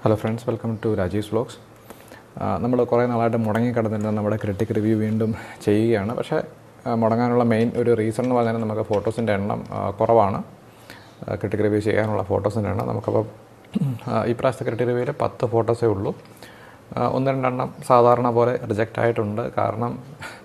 hello friends welcome to Rajeev vlogs നമ്മൾ കുറേ നാളായിട്ട് മുടങ്ങി കിടന്നിരുന്ന നമ്മുടെ ക്രിട്ടിക് റിവ്യൂ വീണ്ടും ചെയ്യുകയാണ് പക്ഷേ ആ, മുടങ്ങാനുള്ള മെയിൻ ഒരു റീസൺ എന്ന് പറഞ്ഞാൽ നമുക്ക് ഫോട്ടോസിൻ്റെ എണ്ണം ആ, കുറവാണ് ക്രിട്ടിക് റിവ്യൂ ചെയ്യാനുള്ള ഫോട്ടോസിൻ്റെ എണ്ണം നമുക്കപ്പോൾ ആ, ഈ പ്രാവശ്യത്തെ ക്രിട്ടിക് റിവ്യൂവിൽ പത്ത് ഫോട്ടോസേ ഉള്ളൂ ആ, ഒന്ന് രണ്ടെണ്ണം സാധാരണ പോലെ റിജക്റ്റ് ആയിട്ടുണ്ട് കാരണം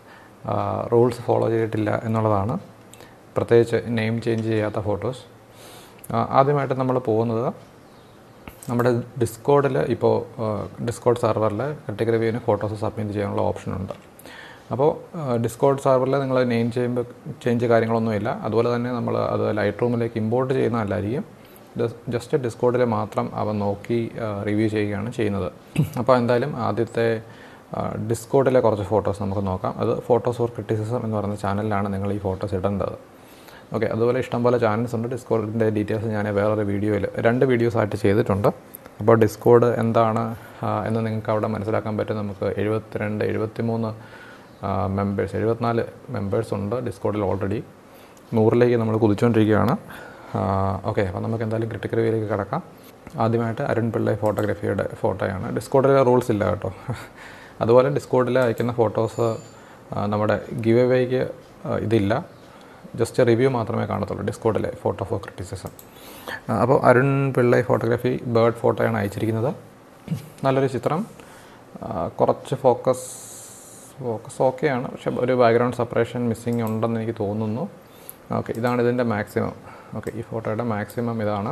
റൂൾസ് ഫോളോ ചെയ്തിട്ടില്ല എന്നുള്ളതാണ് പ്രത്യേകിച്ച് നെയിം ചേഞ്ച് ചെയ്യാത്ത ഫോട്ടോസ് ആദ്യമായിട്ട് നമ്മൾ പോകുന്നത് നമ്മുടെ ഡിസ്കോഡിൽ ഇപ്പോൾ ഡിസ്കോഡ് സെർവറിൽ ക്രിട്ടിക്കൽ റിവ്യൂവിന് ഫോട്ടോസ് സബ്മിറ്റ് ചെയ്യാനുള്ള ഓപ്ഷൻ ഉണ്ട് അപ്പോൾ ഡിസ്കോഡ് സെർവറിൽ നിങ്ങൾ നെയിം ചെയ്യുമ്പോൾ ചേഞ്ച് കാര്യങ്ങളൊന്നുമില്ല അതുപോലെ തന്നെ നമ്മൾ അത് ലൈറ്റ് റൂമിലേക്ക് ഇമ്പോർട്ട് ചെയ്യുന്നതല്ലായിരിക്കും ജസ്റ്റ് ഡിസ്കോഡിൽ മാത്രം അവ നോക്കി റിവ്യൂ ചെയ്യുകയാണ് ചെയ്യുന്നത് അപ്പോൾ എന്തായാലും ആദ്യത്തെ ഡിസ്കോഡിലെ കുറച്ച് ഫോട്ടോസ് നമുക്ക് നോക്കാം അത് ഫോട്ടോസ് ഫോർ ക്രിറ്റിസിസം എന്ന് പറയുന്ന ചാനലിലാണ് നിങ്ങൾ ഈ ഫോട്ടോസ് ഇടേണ്ടത് ഓക്കെ അതുപോലെ ഇഷ്ടംപോലെ ചാനൽസ് ഉണ്ട് ഡിസ്കോഡിൻ്റെ ഡീറ്റെയിൽസ് ഞാൻ വേറൊരു വീഡിയോയിൽ രണ്ട് വീഡിയോസ് ആയിട്ട് ചെയ്തിട്ടുണ്ട് അപ്പോൾ ഡിസ്കോഡ് എന്താണ് ആ, എന്ന് നിങ്ങൾക്ക് അവിടെ മനസ്സിലാക്കാൻ പറ്റും നമുക്ക് എഴുപത്തിരണ്ട് എഴുപത്തിമൂന്ന് മെമ്പേഴ്സ് എഴുപത്തിനാല് മെമ്പേഴ്സ് ഉണ്ട് ഡിസ്കോഡിൽ ഓൾറെഡി നൂറിലേക്ക് നമ്മൾ കുതിച്ചുകൊണ്ടിരിക്കുകയാണ് ഓക്കെ അപ്പോൾ നമുക്ക് എന്തായാലും ക്രിട്ടിക്കൽ റിവ്യൂയിലേക്ക് കിടക്കാം ആദ്യമായിട്ട് അരുൺ പിള്ളൈ ഫോട്ടോഗ്രാഫിയുടെ ഫോട്ടോയാണ് ഡിസ്കോഡിലെ റൂൾസ് ഇല്ല കേട്ടോ അതുപോലെ ഡിസ്കോഡിൽ അയക്കുന്ന ഫോട്ടോസ് നമ്മുടെ ഗിവ് എവേക്ക് ഇതില്ല ജസ്റ്റ് റിവ്യൂ മാത്രമേ കാണത്തുള്ളൂ ഡിസ്കോഡിലെ ഫോട്ടോ ഫോർ ക്രിറ്റിസിസം അപ്പോൾ അരുൺ പിള്ളൈ ഫോട്ടോഗ്രാഫി ബേർഡ് ഫോട്ടോയാണ് അയച്ചിരിക്കുന്നത് നല്ലൊരു ചിത്രം ആ, കുറച്ച് ഫോക്കസ് ഫോക്കസ് ഓക്കെയാണ് പക്ഷേ ഒരു ബാക്ക്ഗ്രൗണ്ട് സെപ്പറേഷൻ മിസ്സിങ് ഉണ്ടെന്ന് എനിക്ക് തോന്നുന്നു ഓക്കെ ഇതാണ് ഇതിൻ്റെ മാക്സിമം ഓക്കെ ഈ ഫോട്ടോയുടെ മാക്സിമം ഇതാണ്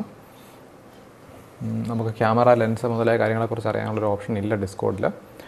ഉം, നമുക്ക് ക്യാമറ ലെൻസ് മുതലായ കാര്യങ്ങളെക്കുറിച്ച് അറിയാനുള്ളൊരു ഓപ്ഷൻ ഇല്ല ഡിസ്കോഡിൽ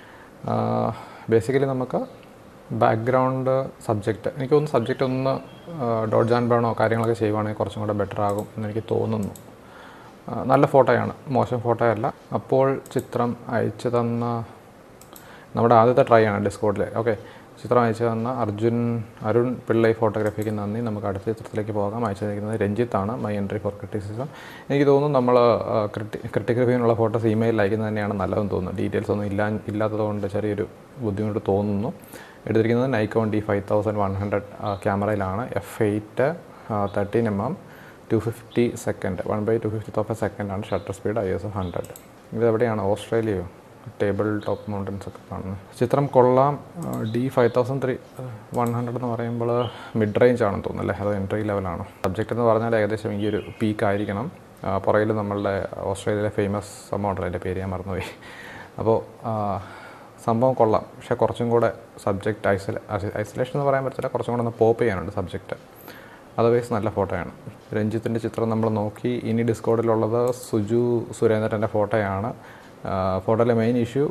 ബേസിക്കലി നമുക്ക് ബാക്ക്ഗ്രൗണ്ട് സബ്ജക്റ്റ് എനിക്ക് തോന്നുന്നു സബ്ജക്റ്റ് ഒന്ന് ഡോട്ട് ജാൻ ബ്രൗണോ കാര്യങ്ങളൊക്കെ ചെയ്യുവാണെങ്കിൽ കുറച്ചും കൂടെ ബെറ്റർ ആകും എന്നെനിക്ക് തോന്നുന്നു ആ, നല്ല ഫോട്ടോയാണ് മോശം ഫോട്ടോയല്ല അപ്പോൾ ചിത്രം അയച്ചു തന്ന നമ്മുടെ ആദ്യത്തെ ട്രൈ ആണ് ഡിസ്കോഡിൽ ഓക്കെ ചിത്രം അയച്ചു തന്ന അർജുൻ അരുൺ പിള്ളൈ ഫോട്ടോഗ്രാഫിക്ക് നന്ദി നമുക്ക് അടുത്ത ചിത്രത്തിലേക്ക് പോകാം അയച്ചു തന്നിരിക്കുന്നത് രഞ്ജിത്താണ് മൈ എൻട്രി ഫോർ ക്രിറ്റിസിസം എനിക്ക് തോന്നുന്നു നമ്മൾ ക്രിട്ടി ക്രിട്ടിക് റിവ്യൂവിനുള്ള ഫോട്ടോസ് ഇമെയിലിൽ അയക്കുന്നത് തന്നെയാണ് നല്ലതെന്ന് തോന്നുന്നു ഡീറ്റെയിൽസ് ഒന്നും ഇല്ല ഇല്ലാത്തതുകൊണ്ട് ചെറിയൊരു ബുദ്ധിമുട്ട് തോന്നുന്നു എടുത്തിരിക്കുന്നത് Nikon D five thousand one hundred ക്യാമറയിലാണ് F eight thirteen M M two fifty second one by two fifty of a സെക്കൻഡാണ് shutter speed I S hundred ഇത് എവിടെയാണ് ഓസ്ട്രേലിയയോ ടേബിൾ ടോപ്പ് മൗണ്ടൻസ് ഒക്കെ കാണുന്നത് ചിത്രം കൊള്ളാം D five thousand three one hundred എന്ന് പറയുമ്പോൾ മിഡ് റേഞ്ച് ആണെന്ന് തോന്നുന്നു അല്ലേ അത് എൻട്രി ലെവലാണോ സബ്ജക്റ്റ് എന്ന് പറഞ്ഞാൽ ഏകദേശം ഈ ഒരു പീക്ക് ആയിരിക്കണം ആ, പുറകിൽ നമ്മളുടെ ഓസ്ട്രേലിയയിലെ ഫേമസ് മോഡൽ എൻ്റെ പേര് ഞാൻ മറന്നുപോയി അപ്പോൾ ആ, സംഭവം കൊള്ളാം പക്ഷേ കുറച്ചും കൂടെ സബ്ജക്റ്റ് ഐസൊല ഐസൊലേഷൻ എന്ന് പറയാൻ പറ്റില്ല കുറച്ചും കൂടെ ഒന്ന് പോപ്പ് ചെയ്യാനുണ്ട് സബ്ജക്റ്റ് അതർവൈസ് നല്ല ഫോട്ടോയാണ് രഞ്ജിത്തിൻ്റെ ചിത്രം നമ്മൾ നോക്കി ഇനി ഡിസ്കോഡിലുള്ളത് സുജു സുരേന്ദ്രൻ്റെ ഫോട്ടോയാണ് ഫോട്ടോയിലെ മെയിൻ ഇഷ്യൂ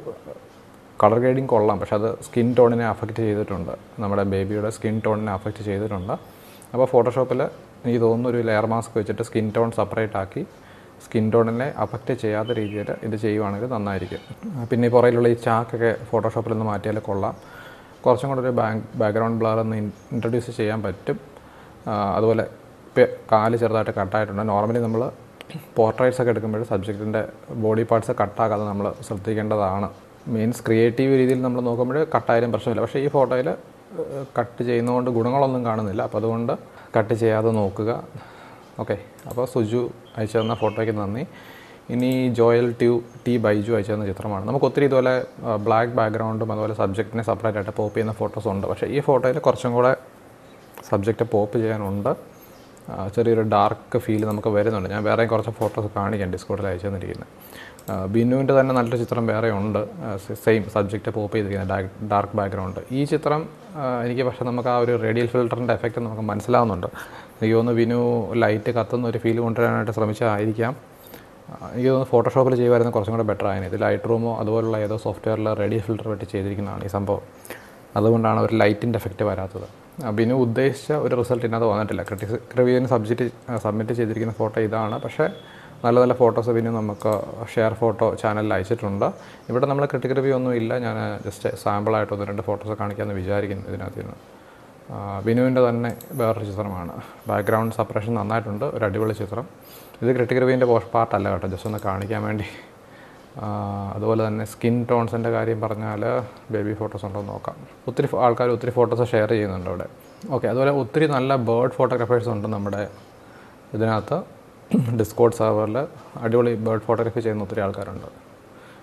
കളർ ഗ്രേഡിങ് കൊള്ളാം പക്ഷെ അത് സ്കിൻ ടോണിനെ അഫക്റ്റ് ചെയ്തിട്ടുണ്ട് നമ്മുടെ ബേബിയുടെ സ്കിൻ ടോണിനെ അഫക്റ്റ് ചെയ്തിട്ടുണ്ട് അപ്പോൾ ഫോട്ടോഷോപ്പിൽ എനിക്ക് തോന്നുന്നു ഒരു ലെയർ മാസ്ക് വെച്ചിട്ട് സ്കിൻ ടോൺ സെപ്പറേറ്റ് ആക്കി സ്കിൻ ടോണിനെ അഫക്റ്റ് ചെയ്യാത്ത രീതിയിൽ ഇത് ചെയ്യുവാണെങ്കിൽ നന്നായിരിക്കും ആ, പിന്നെ ഈ പുറയിലുള്ള ഈ ചാക്കൊക്കെ ഫോട്ടോഷോപ്പിൽ നിന്ന് മാറ്റിയാൽ കൊള്ളാം കുറച്ചും കൂടെ ഒരു ബാക്ക് ബാക്ക്ഗ്രൗണ്ട് ബ്ലർ ഒന്ന് ഇൻട്രൊഡ്യൂസ് ചെയ്യാൻ പറ്റും ആ, അതുപോലെ പെ- കാല് ചെറുതായിട്ട് കട്ടായിട്ടുണ്ട് നോർമലി നമ്മൾ പോർട്രേറ്റ്സ് ഒക്കെ എടുക്കുമ്പോൾ സബ്ജക്റ്റിൻ്റെ ബോഡി പാർട്സ് കട്ടാക്കാതെ നമ്മൾ ശ്രദ്ധിക്കേണ്ടതാണ് മീൻസ് ക്രിയേറ്റീവ് രീതിയിൽ നമ്മൾ നോക്കുമ്പോൾ കട്ടായാലും പ്രശ്നമില്ല പക്ഷേ ഈ ഫോട്ടോയിൽ കട്ട് ചെയ്യുന്നതുകൊണ്ട് ഗുണങ്ങളൊന്നും കാണുന്നില്ല അപ്പോൾ അതുകൊണ്ട് കട്ട് ചെയ്യാതെ നോക്കുക ഓക്കെ അപ്പോൾ സുജു അയച്ചു തന്ന ഫോട്ടോയ്ക്ക് നന്ദി ഇനി ജോയൽ ട്യൂ ടി ബൈജു അയച്ചു തന്ന ചിത്രമാണ് നമുക്ക് ഒത്തിരി ഇതുപോലെ ബ്ലാക്ക് ബാക്ക്ഗ്രൗണ്ടും അതുപോലെ സബ്ജക്റ്റിനെ സെപ്പറേറ്റ് ആയിട്ട് പോപ്പ് ചെയ്യുന്ന ഫോട്ടോസ് ഉണ്ട് പക്ഷേ ഈ ഫോട്ടോയിൽ കുറച്ചും കൂടെ സബ്ജക്റ്റ് പോപ്പ് ചെയ്യാനുണ്ട് ആ, ചെറിയൊരു ഡാർക്ക് ഫീൽ നമുക്ക് വരുന്നുണ്ട് ഞാൻ വേറെ കുറച്ച് ഫോട്ടോസ് കാണിക്കാം ഡിസ്കോഡിൽ അയച്ചു തന്നിരിക്കുന്നത് ആ, ബിനുവിൻ്റെ തന്നെ നല്ലൊരു ചിത്രം വേറെ ഉണ്ട് സെയിം സബ്ജക്റ്റ് പോപ്പ് ചെയ്തിരിക്കുന്നത് ഡാർക്ക് ബാക്ക്ഗ്രൗണ്ട് ഈ ചിത്രം ആ, എനിക്ക് പക്ഷേ നമുക്ക് ആ ഒരു റേഡിയൽ ഫിൽറ്ററിൻ്റെ എഫക്റ്റ് നമുക്ക് മനസ്സിലാവുന്നുണ്ട് എനിക്ക് തോന്നുന്നു വിനു ലൈറ്റ് കത്തുന്ന ഒരു ഫീൽ കൊണ്ടുവരാനായിട്ട് ശ്രമിച്ചതായിരിക്കാം ആ, എനിക്ക് തോന്നുന്നു ഫോട്ടോഷോപ്പിൽ ചെയ്യുമായിരുന്നു കുറച്ചും കൂടെ ബെറ്റർ ആയിരുന്നു ഇത് ലൈറ്റ് റൂമോ അതുപോലുള്ള ഏതോ സോഫ്റ്റ്വെയറിൽ റേഡിയൽ ഫിൽറ്റർ വെട്ടി ചെയ്തിരിക്കുന്നതാണ് ഈ സംഭവം അതുകൊണ്ടാണ് ഒരു ലൈറ്റിൻ്റെ എഫക്റ്റ് വരാത്തത് ആ, ബിനു ഉദ്ദേശിച്ച ഒരു റിസൾട്ട് ഇതിനകത്ത് വന്നിട്ടില്ല ക്രിട്ടിക്സ് റിവ്യൂവിന് സബ്ജക്റ്റ് സബ്മിറ്റ് ചെയ്തിരിക്കുന്ന ഫോട്ടോ ഇതാണ് പക്ഷേ നല്ല നല്ല ഫോട്ടോസ് ബിനു നമുക്ക് ഷെയർ ഫോട്ടോ ചാനലിൽ അയച്ചിട്ടുണ്ട് ഇവിടെ നമ്മൾ ക്രിട്ടിക് റിവ്യൂ ഒന്നും ഇല്ല ഞാൻ ജസ്റ്റ് സാമ്പിളായിട്ട് ഒന്ന് രണ്ട് ഫോട്ടോസ് കാണിക്കാമെന്ന് വിചാരിക്കുന്നു ഇതിനകത്ത് നിന്ന് ആ, ബിനുവിൻ്റെ തന്നെ വേറൊരു ചിത്രമാണ് ബാക്ക്ഗ്രൗണ്ട് സെപ്പറേഷൻ നന്നായിട്ടുണ്ട് ഒരു അടിപൊളി ചിത്രം ഇത് ക്രിട്ടിക് റിവ്യൂവിൻ്റെ പാർട്ടല്ല കേട്ടോ ജസ്റ്റ് ഒന്ന് കാണിക്കാൻ വേണ്ടി ആ, അതുപോലെ തന്നെ സ്കിൻ ടോൺസിൻ്റെ കാര്യം പറഞ്ഞാൽ ബേബി ഫോട്ടോസ് ഉണ്ടോ എന്ന് നോക്കാം ഒത്തിരി ആൾക്കാർ ഒത്തിരി ഫോട്ടോസ് ഷെയർ ചെയ്യുന്നുണ്ട് അവിടെ ഓക്കെ അതുപോലെ ഒത്തിരി നല്ല ബേർഡ് ഫോട്ടോഗ്രാഫേഴ്സ് ഉണ്ട് നമ്മുടെ ഇതിനകത്ത് ഡിസ്കോഡ് സെർവറിൽ അടിപൊളി ബേർഡ് ഫോട്ടോഗ്രാഫി ചെയ്യുന്ന ഒത്തിരി ആൾക്കാരുണ്ട്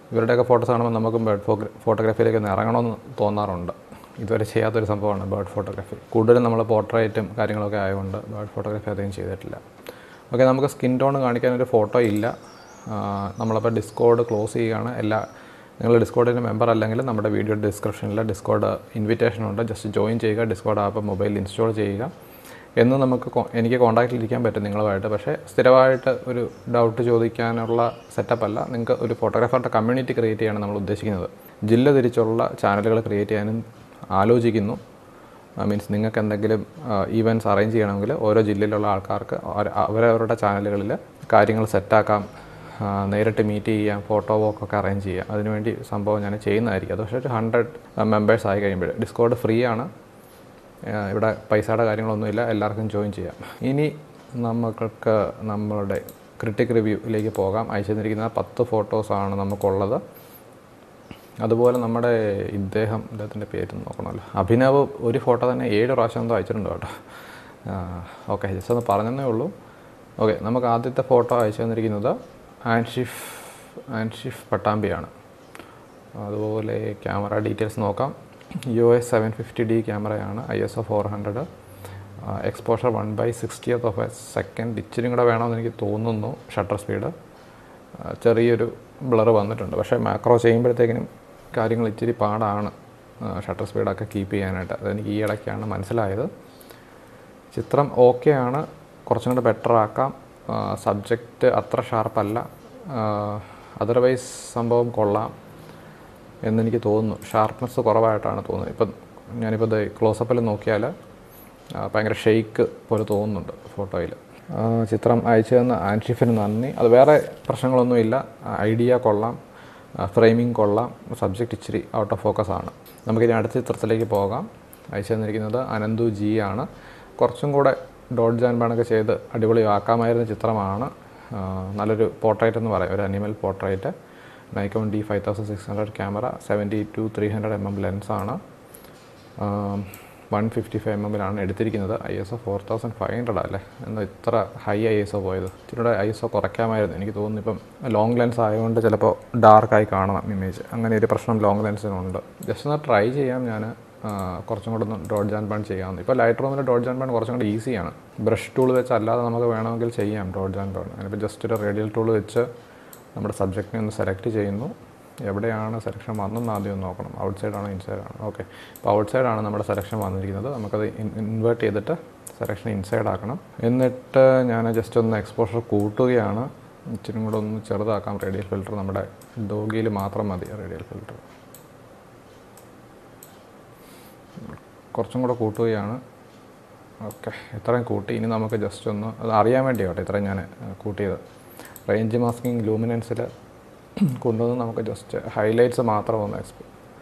ഇവരുടെയൊക്കെ ഫോട്ടോസ് കാണുമ്പോൾ നമുക്കും ബേർഡ് ഫോട്ടോ ഫോട്ടോഗ്രാഫിയിലേക്ക് ഒന്ന് ഇറങ്ങണമെന്ന് തോന്നാറുണ്ട് ഇതുവരെ ചെയ്യാത്തൊരു സംഭവമാണ് ബേർഡ് ഫോട്ടോഗ്രാഫി കൂടുതലും നമ്മൾ പോർട്രേറ്റും കാര്യങ്ങളൊക്കെ ആയതുകൊണ്ട് ബേർഡ് ഫോട്ടോഗ്രാഫി അധികം ചെയ്തിട്ടില്ല ഓക്കെ നമുക്ക് സ്കിൻ ടോൺ കാണിക്കാനൊരു ഫോട്ടോ ഇല്ല ആ, നമ്മളപ്പോൾ ഡിസ്കോഡ് ക്ലോസ് ചെയ്യുകയാണ് എല്ലാ നിങ്ങൾ ഡിസ്കോഡിൻ്റെ മെമ്പർ അല്ലെങ്കിൽ നമ്മുടെ വീഡിയോ ഡിസ്ക്രിപ്ഷനിൽ ഡിസ്കോഡ് ഇൻവിറ്റേഷൻ ഉണ്ട് ജസ്റ്റ് ജോയിൻ ചെയ്യുക ഡിസ്കോഡ് ആപ്പ് മൊബൈലിൽ ഇൻസ്റ്റാൾ ചെയ്യുക എന്ന് നമുക്ക് കോ- എനിക്ക് കോൺടാക്റ്റിൽ ഇരിക്കാൻ പറ്റും നിങ്ങളുമായിട്ട് പക്ഷേ സ്ഥിരമായിട്ട് ഒരു ഡൗട്ട് ചോദിക്കാനുള്ള സെറ്റപ്പ് അല്ല നിങ്ങൾക്ക് ഒരു ഫോട്ടോഗ്രാഫറുടെ കമ്മ്യൂണിറ്റി ക്രിയേറ്റ് ചെയ്യാനാണ് നമ്മൾ ഉദ്ദേശിക്കുന്നത് ജില്ല തിരിച്ചുള്ള ചാനലുകൾ ക്രിയേറ്റ് ചെയ്യാനും ആലോചിക്കുന്നു മീൻസ് നിങ്ങൾക്ക് എന്തെങ്കിലും ഈവൻറ്റ്സ് അറേഞ്ച് ചെയ്യണമെങ്കിൽ ഓരോ ജില്ലയിലുള്ള ആൾക്കാർക്ക് അവര- അവരവരുടെ ചാനലുകളിൽ കാര്യങ്ങൾ സെറ്റാക്കാം ആ, നേരിട്ട് മീറ്റ് ചെയ്യാം ഫോട്ടോ വോക്കൊക്കെ അറേഞ്ച് ചെയ്യാം അതിനുവേണ്ടി സംഭവം ഞാൻ ചെയ്യുന്നതായിരിക്കും അത് പക്ഷേ ഒരു ഹൺഡ്രഡ് മെമ്പേഴ്സ് ആയി കഴിയുമ്പോൾ ഡിസ്കോഡ് ഫ്രീ ആണ് ആ, ഇവിടെ പൈസയുടെ കാര്യങ്ങളൊന്നുമില്ല എല്ലാവർക്കും ജോയിൻ ചെയ്യാം ഇനി നമ്മൾക്ക് നമ്മളുടെ ക്രിട്ടിക് റിവ്യൂയിലേക്ക് പോകാം അയച്ചു തന്നിരിക്കുന്ന പത്ത് ഫോട്ടോസാണ് നമുക്കുള്ളത് അതുപോലെ നമ്മുടെ ഇദ്ദേഹം ഇദ്ദേഹത്തിൻ്റെ പേര് നോക്കണമല്ലോ അഭിനവ് ഒരു ഫോട്ടോ തന്നെ ഏഴ് പ്രാവശ്യം എന്തോ അയച്ചിട്ടുണ്ട് കേട്ടോ ഓക്കെ ജസ്റ്റ് ഒന്ന് പറഞ്ഞതേ ഉള്ളൂ ഓക്കെ നമുക്ക് ആദ്യത്തെ ഫോട്ടോ അയച്ചു തന്നിരിക്കുന്നത് ആൻഷിഫ് ആൻഷിഫ് പട്ടാമ്പിയാണ് അതുപോലെ ക്യാമറ ഡീറ്റെയിൽസ് നോക്കാം U S seven fifty D ക്യാമറയാണ് I S O four hundred exposure one by sixtieth of a second ഇച്ചിരി കൂടെ വേണമെന്ന് എനിക്ക് തോന്നുന്നു ഷട്ടർ സ്പീഡ് ചെറിയൊരു ബ്ലർ വന്നിട്ടുണ്ട് പക്ഷേ മാക്രോ ചെയ്യുമ്പോഴത്തേക്കിനും കാര്യങ്ങൾ ഇച്ചിരി പാടാണ് ഷട്ടർ സ്പീഡൊക്കെ കീപ്പ് ചെയ്യാനായിട്ട് അതെനിക്ക് ഈ ഇടയ്ക്കാണ് മനസ്സിലായത് ചിത്രം ഓക്കെ ആണ് കുറച്ചും കൂടെ ബെറ്റർ ആക്കാം സബ്ജക്റ്റ് അത്ര ഷാർപ്പല്ല അതർവൈസ് സംഭവം കൊള്ളാം എന്നെനിക്ക് തോന്നുന്നു ഷാർപ്നെസ് കുറവായിട്ടാണ് തോന്നുന്നത് ഇപ്പം ഞാനിപ്പോൾ ഇത് ക്ലോസപ്പിൽ നോക്കിയാൽ ആ, ഭയങ്കര ഷെയ്ക്ക് പോലെ തോന്നുന്നുണ്ട് ഫോട്ടോയിൽ ചിത്രം അയച്ചു തന്ന ആൻഷിഫിന് നന്ദി അത് വേറെ പ്രശ്നങ്ങളൊന്നുമില്ല ഐഡിയ കൊള്ളാം ഫ്രെയിമിംഗ് കൊള്ളാം സബ്ജക്റ്റ് ഇച്ചിരി ഔട്ട് ഓഫ് ഫോക്കസ് ആണ് നമുക്കിനി അടുത്ത ചിത്രത്തിലേക്ക് പോകാം അയച്ചു തന്നിരിക്കുന്നത് അനന്തു ജി ആണ് കുറച്ചും കൂടെ ഡോട്ട് ജാൻ ബാണൊക്കെ ചെയ്ത് അടിപൊളിയാക്കാമായിരുന്ന ചിത്രമാണ് ആ, നല്ലൊരു പോർട്രേറ്റ് എന്ന് പറയാം ഒരു animal portrait Nikon D five thousand six hundred camera seventy to three hundred M M ലെൻസാണ് വൺ ഫിഫ്റ്റി ഫൈവ് എം എമ്മിലാണ് എടുത്തിരിക്കുന്നത് I S O four thousand five hundred അല്ലേ എന്താ ഇത്ര ഹൈ ഐ എസ് ഒ പോയത് ഇച്ചിരി ഐ എസ് ഒ കുറയ്ക്കാമായിരുന്നു എനിക്ക് തോന്നുന്നു ഇപ്പം ലോങ് ലെൻസ് ആയതുകൊണ്ട് ചിലപ്പോൾ ഡാർക്കായി കാണണം ഇമേജ് അങ്ങനെ ഒരു പ്രശ്നം ലോങ് ലെൻസിനുണ്ട് ജസ്റ്റ് ഒന്ന് ട്രൈ ചെയ്യാം ഞാൻ കുറച്ചും കൂടെ ഒന്ന് ഡോട്ട് ജാൻ ബാൻ ചെയ്യാവുന്നു ഇപ്പോൾ ലൈറ്റ് റൂമിൽ ഡോട്ട് ജാൻ ബാൻ കുറച്ചും കൂടെ ഈസിയാണ് ബ്രഷ് ടൂൾ വെച്ച് അല്ലാതെ നമുക്ക് വേണമെങ്കിൽ ചെയ്യാം ഡോട്ട് ജാൻ ബാൻ അതിനിപ്പോൾ ജസ്റ്റ് ഒരു റേഡിയൽ ടൂൾ വെച്ച് നമ്മുടെ സബ്ജക്റ്റിനെ ഒന്ന് സെലക്ട് ചെയ്യുന്നു എവിടെയാണ് സെലക്ഷൻ വന്നെന്ന് ആദ്യം ഒന്ന് നോക്കണം ഔട്ട് സൈഡാണോ ഇൻസൈഡ് ആണോ ഓക്കെ അപ്പോൾ ഔട്ട് സൈഡാണ് നമ്മുടെ സെലക്ഷൻ വന്നിരിക്കുന്നത് നമുക്കത് ഇൻവേർട്ട് ചെയ്തിട്ട് സെലക്ഷൻ ഇൻസൈഡ് ആക്കണം എന്നിട്ട് ഞാൻ ജസ്റ്റ് ഒന്ന് എക്സ്പോഷർ കൂട്ടുകയാണ് ഇച്ചിരി കൂടെ ഒന്ന് ചെറുതാക്കാം റേഡിയൽ ഫിൽറ്റർ നമ്മുടെ ഡോഗിയിൽ മാത്രം മതി റേഡിയൽ ഫിൽറ്റർ കുറച്ചും കൂടെ കൂട്ടുകയാണ് ഓക്കെ ഇത്രയും കൂട്ടി ഇനി നമുക്ക് ജസ്റ്റ് ഒന്ന് അത് അറിയാൻ വേണ്ടിയാട്ടെ ഇത്രയും ഞാൻ കൂട്ടിയത് റേഞ്ച് മാസ്കിങ് ലൂമിനൻസിൽ കൊണ്ടുവന്ന് നമുക്ക് ജസ്റ്റ് ഹൈലൈറ്റ്സ് മാത്രം ഒന്ന് എക്സ്പ്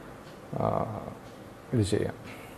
ഇത് ചെയ്യാം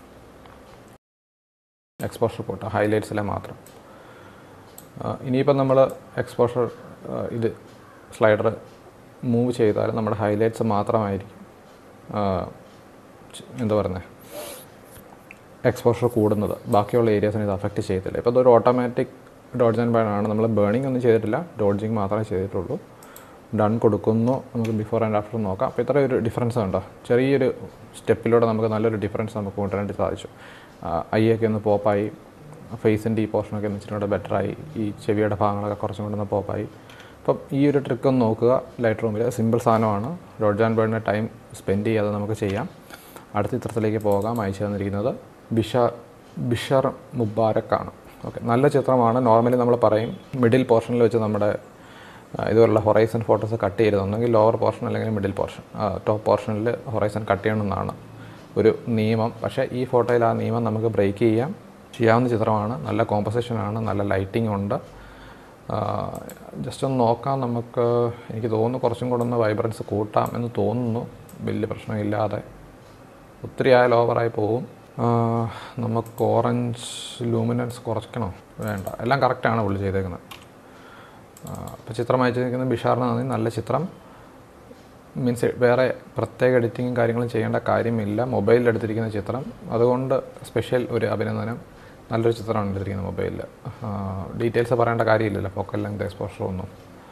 എക്സ്പോഷർ കൂട്ടാം ഹൈലൈറ്റ്സിലെ മാത്രം ആ, ഇനിയിപ്പം നമ്മൾ എക്സ്പോഷർ ഇത് സ്ലൈഡർ മൂവ് ചെയ്താൽ നമ്മുടെ ഹൈലൈറ്റ്സ് മാത്രമായിരിക്കും ആ, ച്- എന്താ പറയുന്നത് എക്സ്പോഷർ കൂടുന്നത് ബാക്കിയുള്ള ഏരിയാസിനെ ഇത് അഫക്റ്റ് ചെയ്യത്തില്ല ഇപ്പോൾ ഇതൊരു ഓട്ടോമാറ്റിക് ഡോഡ്ജ് ആൻഡ് ബേൺ ആണ് നമ്മൾ ബേണിംഗ് ഒന്നും ചെയ്തിട്ടില്ല ഡോഡ്ജിങ് മാത്രമേ ചെയ്തിട്ടുള്ളൂ ഡൺ കൊടുക്കുന്നു നമുക്ക് ബിഫോർ ആൻഡ് ആഫ്റ്റർ നോക്കാം അപ്പോൾ ഇത്ര ഒരു ഡിഫറൻസ് ഉണ്ടോ ചെറിയൊരു സ്റ്റെപ്പിലൂടെ നമുക്ക് നല്ലൊരു ഡിഫറൻസ് നമുക്ക് കൊണ്ടുവരാനായിട്ട് സാധിച്ചു ഐ ഒക്കെ ഒന്ന് പോപ്പായി ഫേസിൻ്റെ ഈ പോർഷനൊക്കെ ഒന്ന് ഇച്ചിരി കൂടെ ബെറ്ററായി ഈ ചെവിയുടെ ഭാഗങ്ങളൊക്കെ കുറച്ചും കൂടെ ഒന്ന് പോപ്പായി അപ്പം ഈ ഒരു ട്രിക്ക് ഒന്ന് നോക്കുക ലൈറ്റ് റൂമിൽ സിമ്പിൾ സാധനമാണ് ഡോഡ്ജ് ആൻഡ് ബേണിൻ്റെ ടൈം സ്പെൻഡ് ചെയ്യാതെ നമുക്ക് ചെയ്യാം അടുത്ത ചിത്രത്തിലേക്ക് പോകാം അയച്ചു തന്നിരിക്കുന്നത് ബിഷ ബിഷർ മുബാരക്കാണ് ഓക്കെ നല്ല ചിത്രമാണ് നോർമലി നമ്മൾ പറയും മിഡിൽ പോർഷനിൽ വെച്ച് നമ്മുടെ ആ, ഇതുപോലുള്ള ഹൊറൈസൺ ഫോട്ടോസ് കട്ട് ചെയ്യരുത് ഒന്നെങ്കിൽ ലോവർ പോർഷൻ അല്ലെങ്കിൽ മിഡിൽ പോർഷൻ ടോപ്പ് പോർഷനിൽ ഹൊറൈസൺ കട്ട് ചെയ്യണമെന്നാണ് ഒരു നിയമം പക്ഷേ ഈ ഫോട്ടോയിൽ ആ നിയമം നമുക്ക് ബ്രേക്ക് ചെയ്യാം ചെയ്യാവുന്ന ചിത്രമാണ് നല്ല കോമ്പസിഷനാണ് നല്ല ലൈറ്റിംഗ് ഉണ്ട് ജസ്റ്റ് ഒന്ന് നോക്കാം നമുക്ക് എനിക്ക് തോന്നുന്നു കുറച്ചും കൂടെ ഒന്ന് വൈബ്രൻസ് കൂട്ടാം എന്ന് തോന്നുന്നു വലിയ പ്രശ്നമില്ലാതെ ഒത്തിരി ആയാൽ ഓവറായി പോകും ആ, നമുക്ക് ഓറഞ്ച് ലൂമിനൻസ് കുറയ്ക്കണോ വേണ്ട എല്ലാം കറക്റ്റാണ് പുള്ളി ചെയ്തേക്കുന്നത് അപ്പോൾ ചിത്രം അയച്ചിരിക്കുന്നത് ബിഷാറിന് നന്ദി നല്ല ചിത്രം മീൻസ് വേറെ പ്രത്യേക എഡിറ്റിങ്ങും കാര്യങ്ങളും ചെയ്യേണ്ട കാര്യമില്ല മൊബൈലിൽ എടുത്തിരിക്കുന്ന ചിത്രം അതുകൊണ്ട് സ്പെഷ്യൽ ഒരു അഭിനന്ദനം നല്ലൊരു ചിത്രമാണ് എടുത്തിരിക്കുന്നത് മൊബൈലിൽ ഡീറ്റെയിൽസ് പറയേണ്ട കാര്യമില്ലല്ലോ ഫോക്കൽ ലെങ്ത് എക്സ്പോഷർ ഒന്നും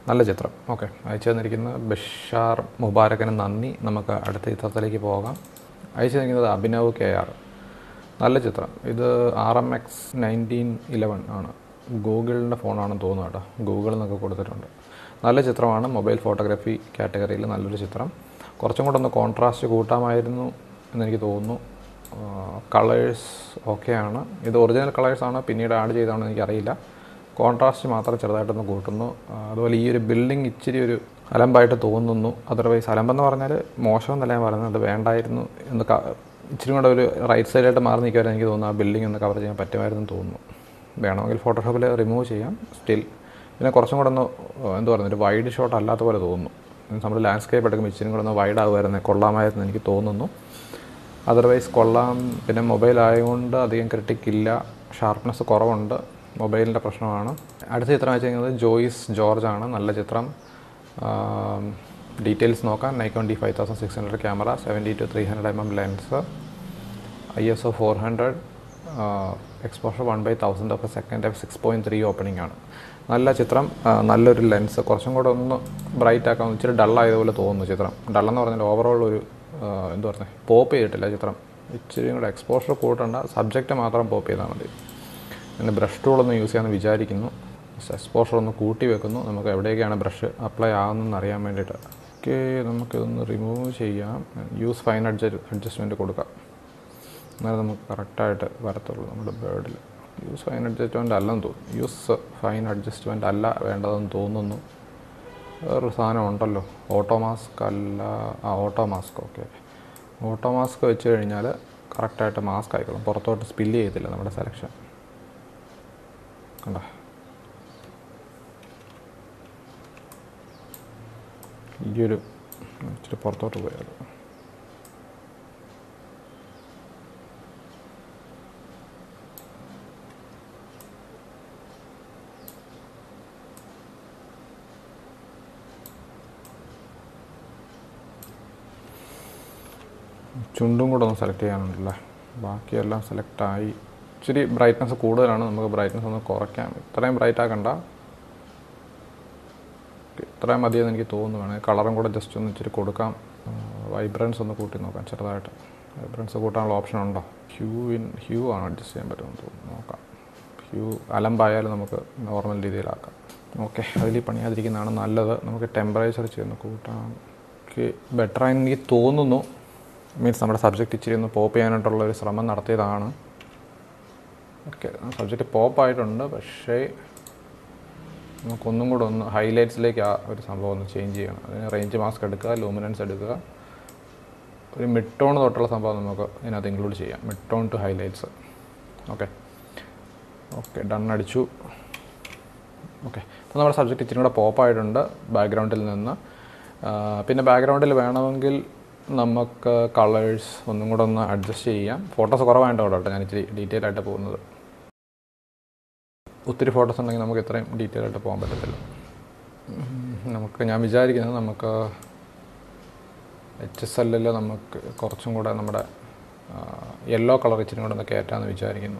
നല്ല ചിത്രം ഓക്കെ അയച്ചു തന്നിരിക്കുന്ന ബഷാർ മുബാരക്കിന് നന്ദി നമുക്ക് അടുത്ത ചിത്രത്തിലേക്ക് പോകാം അയച്ചു തന്നിരിക്കുന്നത് അഭിനവ് കെ ആർ നല്ല ചിത്രം ഇത് R M X nineteen eleven ആണ് ഗൂഗിളിൻ്റെ ഫോണാണെന്ന് തോന്നുന്നു കേട്ടോ ഗൂഗിൾ എന്നൊക്കെ കൊടുത്തിട്ടുണ്ട് നല്ല ചിത്രമാണ് മൊബൈൽ ഫോട്ടോഗ്രാഫി കാറ്റഗറിയിൽ നല്ലൊരു ചിത്രം കുറച്ചും കൂടെ ഒന്ന് കോൺട്രാസ്റ്റ് കൂട്ടാമായിരുന്നു എന്നെനിക്ക് തോന്നുന്നു കളേഴ്സ് ഓക്കെയാണ് ഇത് ഒറിജിനൽ കളേഴ്സാണ് പിന്നീട് ആഡ് ചെയ്താണോ എനിക്കറിയില്ല കോൺട്രാസ്റ്റ് മാത്രം ചെറുതായിട്ടൊന്ന് കൂട്ടുന്നു ആ, അതുപോലെ ഈ ഒരു ബിൽഡിംഗ് ഇച്ചിരി ഒരു അലമ്പായിട്ട് തോന്നുന്നു അതർവൈസ് അലമ്പെന്ന് പറഞ്ഞാൽ മോശം എന്നല്ല ഞാൻ പറയുന്നത് അത് വേണ്ടായിരുന്നു എന്ന് ക- ഇച്ചിരി കൂടെ ഒരു റൈറ്റ് സൈഡിലായിട്ട് മാറി നിൽക്കുമായിരുന്നു എനിക്ക് തോന്നുന്നു ആ ബിൽഡിംഗ് ഒന്ന് കവർ ചെയ്യാൻ പറ്റുമായിരുന്നു എന്ന് തോന്നുന്നു വേണമെങ്കിൽ ഫോട്ടോഷോപ്പിൽ റിമൂവ് ചെയ്യാം സ്റ്റിൽ പിന്നെ കുറച്ചും കൂടെ ഒന്ന് ആ, എന്ത് പറയുന്നത് ഒരു വൈഡ് ഷോട്ട് അല്ലാത്ത പോലെ തോന്നുന്നു നമ്മൾ ലാൻഡ്സ്കേപ്പ് എടുക്കുമ്പോൾ ഇച്ചിരി കൂടെ ഒന്ന് വൈഡ് ആകുമായിരുന്നു കൊള്ളാമായിരുന്നു എനിക്ക് തോന്നുന്നു അതർവൈസ് കൊള്ളാം പിന്നെ മൊബൈൽ ആയതുകൊണ്ട് അധികം ക്രിട്ടിക് ഇല്ല ഷാർപ്നെസ് കുറവുണ്ട് മൊബൈലിൻ്റെ പ്രശ്നമാണ് അടുത്ത ചിത്രം വെച്ച് കഴിഞ്ഞാൽ ജോയിസ് ജോർജ് ആണ് നല്ല ചിത്രം ഡീറ്റെയിൽസ് നോക്കാം Nikon D five thousand six hundred camera seventy to three hundred M M lens I S O four hundred exposure one by thousand of a second F six point three opening ആണ് നല്ല ചിത്രം ആ, നല്ലൊരു lens കുറച്ചും കൂടെ ഒന്ന് bright ആക്കാൻ ഇച്ചിരി ഡള്ളായതുപോലെ തോന്നുന്നു ചിത്രം ഡള്ളെന്ന് പറഞ്ഞാൽ ഓവറോൾ ഒരു ആ, എന്താ പറയുന്നത് പോപ്പ് ചെയ്തിട്ടില്ല ചിത്രം ഇച്ചിരി കൂടെ എക്സ്പോഷർ കൂട്ടണ്ട സബ്ജക്റ്റ് മാത്രം പോപ്പ് ചെയ്താൽ മതി പിന്നെ ബ്രഷ് ടൂളൊന്ന് യൂസ് ചെയ്യാമെന്ന് വിചാരിക്കുന്നു എക്സ്പോഷർ ഒന്ന് കൂട്ടി വെക്കുന്നു നമുക്ക് എവിടെയൊക്കെയാണ് ബ്രഷ് അപ്ലൈ ആകുന്നതെന്ന് അറിയാൻ വേണ്ടിയിട്ട് ഓക്കെ നമുക്കിതൊന്ന് റിമൂവ് ചെയ്യാം യൂസ് ഫൈൻ അഡ്ജ അഡ്ജസ്റ്റ്മെൻറ്റ് കൊടുക്കാം എന്നാലും നമുക്ക് കറക്റ്റായിട്ട് വരത്തുള്ളൂ നമ്മുടെ ബേർഡിൽ യൂസ് ഫൈൻ അഡ്ജസ്റ്റ്മെൻ്റ് അല്ലെന്ന് തോന്നുന്നു യൂസ് ഫൈൻ അഡ്ജസ്റ്റ്മെൻ്റ് അല്ല വേണ്ടതെന്ന് തോന്നുന്നു വേറൊരു സാധനം ഉണ്ടല്ലോ ഓട്ടോ മാസ്ക് അല്ല ആ auto mask okay auto mask വെച്ച് കഴിഞ്ഞാൽ കറക്റ്റായിട്ട് മാസ്ക് ആയിക്കോളും പുറത്തോട്ട് സ്പില്ല് ചെയ്യത്തില്ല നമ്മുടെ സെലക്ഷൻ കണ്ട ഈ ഒരു ഇച്ചിരി പുറത്തോട്ട് പോയാൽ ചുണ്ടും കൂടെ ഒന്ന് സെലക്ട് ചെയ്യാനുണ്ടല്ലേ ബാക്കിയെല്ലാം സെലക്ട് ആയി ഇച്ചിരി ബ്രൈറ്റ്നസ് കൂടുതലാണ് നമുക്ക് ബ്രൈറ്റ്നസ് ഒന്ന് കുറയ്ക്കാം ഇത്രയും ബ്രൈറ്റ് ആക്കണ്ട ഇത്രയും മതിയെന്ന് എനിക്ക് തോന്നുന്നു വേണേൽ കളറും കൂടെ ജസ്റ്റ് ഒന്ന് ഇച്ചിരി കൊടുക്കാം വൈബ്രൻസ് ഒന്ന് കൂട്ടി നോക്കാം ചെറുതായിട്ട് വൈബ്രൻസ് കൂട്ടാനുള്ള ഓപ്ഷൻ ഉണ്ടോ ഹ്യൂ ഇൻ ഹ്യൂ ആണ് അഡ്ജസ്റ്റ് ചെയ്യാൻ പറ്റുമെന്ന് തോന്നുന്നു നോക്കാം ഹ്യൂ അലമ്പായാലും നമുക്ക് നോർമൽ രീതിയിലാക്കാം ഓക്കെ അതിൽ പണിയാതിരിക്കുന്നതാണ് നല്ലത് നമുക്ക് ടെമ്പറേച്ചർ ചെയ്യുന്ന കൂട്ടാം ഓക്കെ ബെറ്റർ ആയി എനിക്ക് തോന്നുന്നു മീൻസ് നമ്മുടെ സബ്ജക്റ്റ് ഇച്ചിരി ഒന്ന് പോപ്പ് ചെയ്യാനായിട്ടുള്ള ഒരു ശ്രമം നടത്തിയതാണ് ഓക്കെ സബ്ജക്റ്റ് പോപ്പായിട്ടുണ്ട് പക്ഷേ നമുക്കൊന്നും കൂടെ ഒന്ന് ഹൈലൈറ്റ്സിലേക്ക് ആ ഒരു സംഭവം ഒന്ന് ചേഞ്ച് ചെയ്യണം അതിന് റേഞ്ച് മാസ്ക് എടുക്കുക ലൂമിനൻസ് എടുക്കുക ഒരു മിഡ് ടോൺ തൊട്ടുള്ള സംഭവം നമുക്ക് ഇതിനകത്ത് ഇൻക്ലൂഡ് ചെയ്യാം mid tone to highlights okay okay done അടിച്ചു ഓക്കെ അപ്പോൾ നമ്മുടെ സബ്ജക്റ്റ് ഇച്ചിരി കൂടെ പോപ്പായിട്ടുണ്ട് ബാക്ക്ഗ്രൗണ്ടിൽ നിന്ന് ആ, പിന്നെ ബാക്ക്ഗ്രൗണ്ടിൽ വേണമെങ്കിൽ നമുക്ക് കളേഴ്സ് ഒന്നും കൂടെ ഒന്ന് അഡ്ജസ്റ്റ് ചെയ്യാം ഫോട്ടോസ് കുറവായിട്ട് കേട്ടോ ഞാൻ ഇച്ചിരി ഡീറ്റെയിൽ ആയിട്ട് പോകുന്നത് ഒത്തിരി ഫോട്ടോസ് ഉണ്ടെങ്കിൽ നമുക്ക് ഇത്രയും ഡീറ്റെയിൽ ആയിട്ട് പോകാൻ പറ്റത്തില്ല ഉം, നമുക്ക് ഞാൻ വിചാരിക്കുന്നത് നമുക്ക് എച്ച് എസ് എല്ലിൽ നമുക്ക് കുറച്ചും കൂടെ നമ്മുടെ യെല്ലോ കളർ ഇച്ചിരി കൂടെ ഒന്ന് കയറ്റാമെന്ന് വിചാരിക്കുന്നു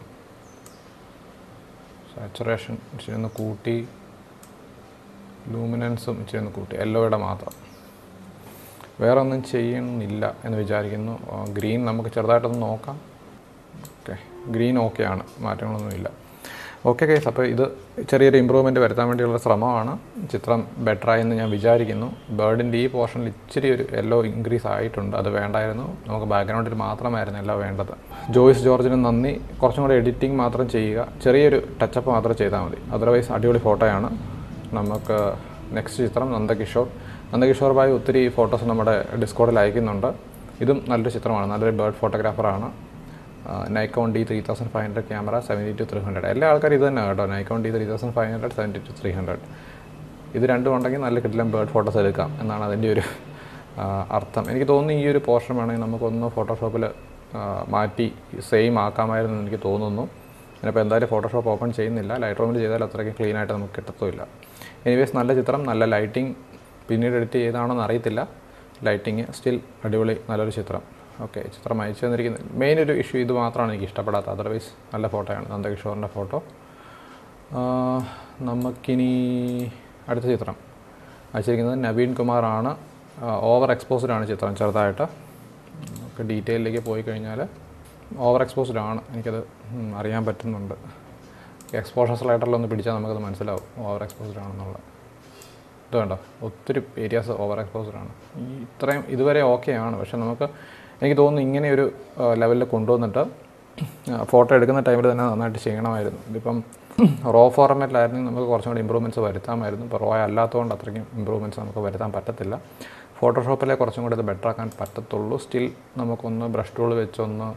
സാച്ചുറേഷൻ ഇച്ചിരി ഒന്ന് കൂട്ടി ലൂമിനൻസും ഇച്ചിരി ഒന്ന് കൂട്ടി യെല്ലോയുടെ മാത്രം വേറെ ഒന്നും ചെയ്യണമെന്നില്ല എന്ന് വിചാരിക്കുന്നു ഗ്രീൻ നമുക്ക് ചെറുതായിട്ടൊന്ന് നോക്കാം ഓക്കെ ഗ്രീൻ ഓക്കെയാണ് മാറ്റങ്ങളൊന്നുമില്ല ഓക്കെ കേസ് അപ്പോൾ ഇത് ചെറിയൊരു ഇമ്പ്രൂവ്മെൻറ്റ് വരുത്താൻ വേണ്ടിയുള്ള ശ്രമമാണ് ചിത്രം ബെറ്ററായി എന്ന് ഞാൻ വിചാരിക്കുന്നു ബേർഡിൻ്റെ ഈ പോർഷനിൽ ഇച്ചിരി ഒരു യെല്ലോ ഇൻക്രീസ് ആയിട്ടുണ്ട് അത് വേണ്ടായിരുന്നു നമുക്ക് ബാക്ക്ഗ്രൗണ്ടിൽ മാത്രമായിരുന്നു എല്ലാം വേണ്ടത് ജോയിസ് ജോർജിന് നന്ദി കുറച്ചും കൂടെ എഡിറ്റിംഗ് മാത്രം ചെയ്യുക ചെറിയൊരു ടച്ചപ്പ് മാത്രം ചെയ്താൽ മതി അതർവൈസ് അടിപൊളി ഫോട്ടോയാണ് നമുക്ക് നെക്സ്റ്റ് ചിത്രം നന്ദകിഷോർ നന്ദകിഷോർ ഭായി ഒത്തിരി ഫോട്ടോസ് നമ്മുടെ ഡിസ്കോഡിൽ അയക്കുന്നുണ്ട് ഇതും നല്ലൊരു ചിത്രമാണ് നല്ലൊരു ബേർഡ് ഫോട്ടോഗ്രാഫറാണ് Nikon D three thousand five hundred camera seventy to three hundred എല്ലാ ആൾക്കാരും ഇത് തന്നെ കേട്ടോ Nikon D three thousand five hundred seventy to three hundred ഇത് രണ്ടും ഉണ്ടെങ്കിൽ നല്ല കിട്ടിലും ബേർഡ് ഫോട്ടോസ് എടുക്കാം എന്നാണ് അതിൻ്റെ ഒരു ആ, അർത്ഥം എനിക്ക് തോന്നുന്നു ഈ ഒരു പോർഷൻ വേണമെങ്കിൽ നമുക്കൊന്ന് ഫോട്ടോഷോപ്പിൽ മാറ്റി സെയിം ആക്കാമായിരുന്നു എന്ന് എനിക്ക് തോന്നുന്നു ഞാനിപ്പോൾ എന്തായാലും ഫോട്ടോഷോപ്പ് ഓപ്പൺ ചെയ്യുന്നില്ല ലൈറ്റ് റൂമിൽ ചെയ്താൽ അത്രയ്ക്ക് ക്ലീൻ ആയിട്ട് നമുക്ക് കിട്ടത്തുമില്ല എനിവേസ് നല്ല ചിത്രം നല്ല ലൈറ്റിംഗ് പിന്നീട് എഡിറ്റ് ചെയ്താണോന്ന് അറിയത്തില്ല ലൈറ്റിങ് സ്റ്റിൽ അടിപൊളി നല്ലൊരു ചിത്രം ഓക്കെ ചിത്രം അയച്ചു തന്നിരിക്കുന്നത് മെയിൻ ഒരു ഇഷ്യൂ ഇത് മാത്രമാണ് എനിക്ക് ഇഷ്ടപ്പെടാത്തത് അതർവൈസ് നല്ല ഫോട്ടോയാണ് നന്ദകിഷോറിൻ്റെ ഫോട്ടോ നമുക്കിനി അടുത്ത ചിത്രം അയച്ചിരിക്കുന്നത് നവീൻ കുമാറാണ് ഓവർ എക്സ്പോസ്ഡ് ആണ് ചിത്രം ചെറുതായിട്ട് നമുക്ക് ഡീറ്റെയിലേക്ക് പോയി കഴിഞ്ഞാൽ ഓവർ എക്സ്പോസ്ഡ് ആണ് എനിക്കത് ഉം, അറിയാൻ പറ്റുന്നുണ്ട് എക്സ്പോഷർ സ്ലൈഡറിലൊന്ന് പിടിച്ചാൽ നമുക്കത് മനസ്സിലാവും ഓവർ എക്സ്പോസ്ഡ് ആണെന്നുള്ളത് ഇത് വേണ്ട ഒത്തിരി ഏരിയാസ് ഓവർ എക്സ്പോസ്ഡ് ആണ് ഈ ഇത്രയും ഇതുവരെ ഓക്കെ ആണ് പക്ഷെ നമുക്ക് എനിക്ക് തോന്നുന്നു ഇങ്ങനെ ഒരു ലെവലിൽ കൊണ്ടുവന്നിട്ട് ഫോട്ടോ എടുക്കുന്ന ടൈമിൽ തന്നെ നന്നായിട്ട് ചെയ്യണമായിരുന്നു ഇതിപ്പം റോ ഫോർമാറ്റിലായിരുന്നെങ്കിൽ നമുക്ക് കുറച്ചും കൂടി ഇമ്പ്രൂവ്മെൻറ്റ്സ് വരുത്താമായിരുന്നു ഇപ്പോൾ റോ അല്ലാത്തതുകൊണ്ട് അത്രയ്ക്കും ഇമ്പ്രൂവ്മെൻറ്റ്സ് നമുക്ക് വരുത്താൻ പറ്റത്തില്ല ഫോട്ടോഷോപ്പിലെ കുറച്ചും കൂടി ഇത് ബെറ്റർ ആക്കാൻ പറ്റത്തുള്ളൂ സ്റ്റിൽ നമുക്കൊന്ന് ബ്രഷ് ടൂൾ വെച്ചൊന്ന്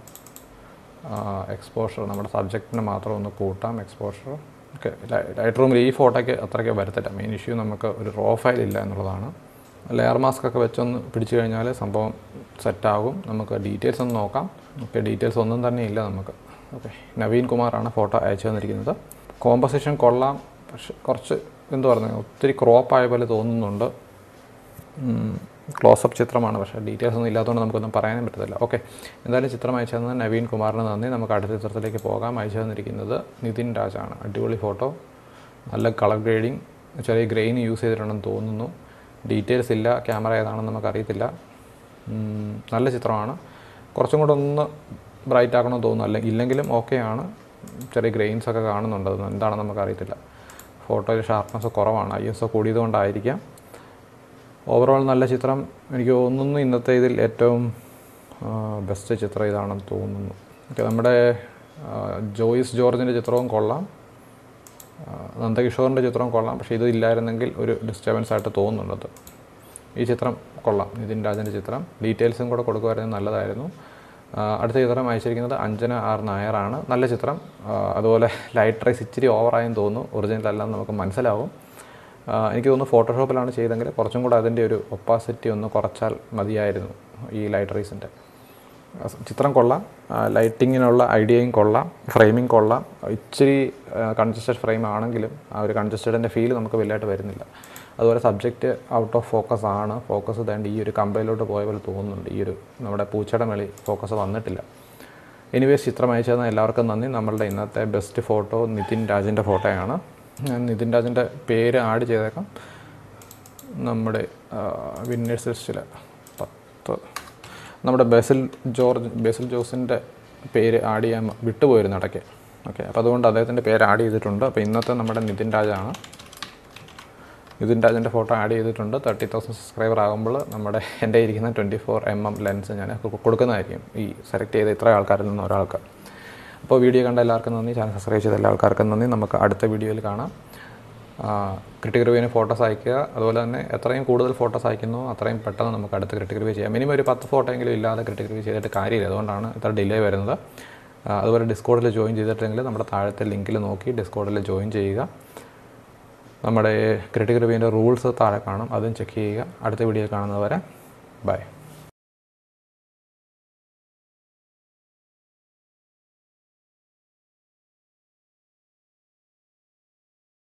എക്സ്പോഷർ നമ്മുടെ സബ്ജക്റ്റിന് മാത്രം ഒന്ന് കൂട്ടാം എക്സ്പോഷർ ഓക്കെ ലൈറ്റ് റൂമിൽ ഈ ഫോട്ടോയ്ക്ക് അത്രയ്ക്ക് വരത്തില്ല മെയിൻ ഇഷ്യൂ നമുക്ക് ഒരു റോ ഫയൽ ഇല്ല എന്നുള്ളതാണ് ലെയർ മാസ്ക് ഒക്കെ വെച്ചൊന്ന് പിടിച്ചു കഴിഞ്ഞാൽ സംഭവം സെറ്റാകും നമുക്ക് ഡീറ്റെയിൽസ് ഒന്ന് നോക്കാം ഓക്കെ ഡീറ്റെയിൽസ് ഒന്നും തന്നെ ഇല്ല നമുക്ക് ഓക്കെ നവീൻ കുമാറാണ് ഫോട്ടോ അയച്ചു തന്നിരിക്കുന്നത് കോമ്പസിഷൻ കൊള്ളാം പക്ഷെ കുറച്ച് എന്ത് പറയുന്നത് ഒത്തിരി ക്രോപ്പ് ആയ പോലെ തോന്നുന്നുണ്ട് ക്ലോസപ്പ് ചിത്രമാണ് പക്ഷേ ഡീറ്റെയിൽസ് ഒന്നും ഇല്ലാത്തതുകൊണ്ട് നമുക്കൊന്നും പറയാനും പറ്റത്തില്ല ഓക്കെ എന്തായാലും ചിത്രം അയച്ചു തന്നത് നവീൻ കുമാറിന് നന്ദി നമുക്ക് അടുത്ത ചിത്രത്തിലേക്ക് പോകാം അയച്ചു തന്നിരിക്കുന്നത് നിതിൻ രാജാണ് അടിപൊളി ഫോട്ടോ നല്ല കളർ ഗ്രേഡിങ് ചെറിയ ഗ്രെയിൻ യൂസ് ചെയ്തിട്ടുണ്ടെന്ന് തോന്നുന്നു ഡീറ്റെയിൽസ് ഇല്ല ക്യാമറ ഏതാണെന്ന് നമുക്കറിയത്തില്ല ഉം, നല്ല ചിത്രമാണ് കുറച്ചും കൂടെ ഒന്ന് ബ്രൈറ്റ് ആക്കണമെന്ന് തോന്നുന്നു അല്ലെങ്കിൽ ഇല്ലെങ്കിലും ഓക്കെയാണ് ചെറിയ ഗ്രെയിൻസ് ഒക്കെ കാണുന്നുണ്ട് അത് എന്താണെന്ന് നമുക്കറിയത്തില്ല ഫോട്ടോയിൽ ഷാർപ്നെസ് കുറവാണ് ഐ എസ് ഒ കൂടിയതുകൊണ്ടായിരിക്കാം ഓവറോൾ നല്ല ചിത്രം എനിക്ക് തോന്നുന്നു ഇന്നത്തെ ഇതിൽ ഏറ്റവും ബെസ്റ്റ് ചിത്രം ഇതാണെന്ന് തോന്നുന്നു ഓക്കെ നമ്മുടെ ആ, ജോയിസ് ജോർജിൻ്റെ ചിത്രവും കൊള്ളാം ആ, നന്ദകിഷോറിൻ്റെ ചിത്രവും കൊള്ളാം പക്ഷേ ഇത് ഇല്ലായിരുന്നെങ്കിൽ ഒരു ഡിസ്റ്റർബൻസ് ആയിട്ട് തോന്നുന്നുണ്ടത് ഈ ചിത്രം കൊള്ളാം നിതിൻ രാജൻ്റെ ചിത്രം ഡീറ്റെയിൽസും കൂടെ കൊടുക്കുമായിരുന്നു നല്ലതായിരുന്നു ആ, അടുത്ത ചിത്രം അയച്ചിരിക്കുന്നത് അഞ്ജന ആർ നായറാണ് നല്ല ചിത്രം ആ, അതുപോലെ ലൈറ്റ് റൈസ് ഇച്ചിരി ഓവറായെന്ന് തോന്നുന്നു ഒറിജിനൽ അല്ലെന്ന് നമുക്ക് മനസ്സിലാവും ആ, എനിക്ക് തോന്നുന്നു ഫോട്ടോഷോപ്പിലാണ് ചെയ്തെങ്കിൽ കുറച്ചും കൂടെ അതിൻ്റെ ഒരു ഒപ്പാസിറ്റി ഒന്ന് കുറച്ചാൽ മതിയായിരുന്നു ഈ ലൈറ്റ് റൈസിൻ്റെ ചിത്രം കൊള്ളാം ലൈറ്റിങ്ങിനുള്ള ഐഡിയയും കൊള്ളാം ഫ്രെയിമിങ് കൊള്ളാം ഇച്ചിരി കൺജസ്റ്റഡ് ഫ്രെയിം ആണെങ്കിലും ആ ഒരു കൺജസ്റ്റഡിൻ്റെ ഫീൽ നമുക്ക് വലുതായിട്ട് വരുന്നില്ല അതുപോലെ സബ്ജക്റ്റ് ഔട്ട് ഓഫ് ഫോക്കസ് ആണ് ഫോക്കസ് തേണ്ട ഈ ഒരു കമ്പയിലോട്ട് പോയ പോലെ തോന്നുന്നുണ്ട് ഈ ഒരു നമ്മുടെ പൂച്ചയുടെ മേളിൽ ഫോക്കസ് വന്നിട്ടില്ല എനിവേസ് ചിത്രം അയച്ചതെന്ന് എല്ലാവർക്കും നന്ദി നമ്മളുടെ ഇന്നത്തെ ബെസ്റ്റ് ഫോട്ടോ നിതിൻ രാജിൻ്റെ ഫോട്ടോയാണ് ഞാൻ നിതിൻ രാജിൻ്റെ പേര് ആഡ് ചെയ്തേക്കാം നമ്മുടെ വിന്നേഴ്സ് ലിസ്റ്റിൽ പത്ത് നമ്മുടെ ബെസിൽ ജോർജ് ബെസിൽ ജോസിൻ്റെ പേര് ആഡ് ചെയ്യാൻ വിട്ടുപോയിരുന്നു ഇടയ്ക്ക് ഓക്കെ അപ്പോൾ അതുകൊണ്ട് അദ്ദേഹത്തിൻ്റെ പേര് ആഡ് ചെയ്തിട്ടുണ്ട് അപ്പോൾ ഇന്നത്തെ നമ്മുടെ നിതിൻ രാജാണ് നിതിൻ രാജൻ്റെ ഫോട്ടോ ആഡ് ചെയ്തിട്ടുണ്ട് തേർട്ടി തൗസൻഡ് സബ്സ്ക്രൈബർ ആകുമ്പോൾ നമ്മുടെ എൻ്റെ ഇരിക്കുന്ന twenty four M M lens ഞാൻ കൊ- കൊടുക്കുന്നതായിരിക്കും ഈ സെലക്ട് ചെയ്ത ഇത്ര ആൾക്കാരിൽ നിന്ന് ഒരാൾക്ക് അപ്പോൾ വീഡിയോ കണ്ട എല്ലാവർക്കും നന്ദി ചാനൽ സബ്സ്ക്രൈബ് ചെയ്ത എല്ലാ ആൾക്കാർക്കും നന്ദി നമുക്ക് അടുത്ത വീഡിയോയിൽ കാണാം ക്രിട്ടിക് റിവ്യൂവിന് ഫോട്ടോസ് അയക്കുക അതുപോലെ തന്നെ എത്രയും കൂടുതൽ ഫോട്ടോസ് അയക്കുന്നു അത്രയും പെട്ടെന്ന് നമുക്ക് അടുത്ത ക്രിട്ടിക് റിവ്യൂ ചെയ്യാം മിനിമം ഒരു പത്ത് ഫോട്ടോ എങ്കിലും ഇല്ലാതെ ക്രിട്ടിക് റിവ്യൂ ചെയ്തിട്ട് കാര്യമില്ല അതുകൊണ്ടാണ് ഇത്ര ഡിലേ വരുന്നത് ആ, അതുപോലെ ഡിസ്കോഡിൽ ജോയിൻ ചെയ്തിട്ടുണ്ടെങ്കിൽ നമ്മുടെ താഴത്തെ ലിങ്കിൽ നോക്കി ഡിസ്കോഡിൽ ജോയിൻ ചെയ്യുക നമ്മുടെ ക്രിട്ടിക് റിവ്യൂവിൻ്റെ റൂൾസ് താഴെ കാണും അതും ചെക്ക് ചെയ്യുക അടുത്ത വീഡിയോ കാണുന്നവരെ ബൈ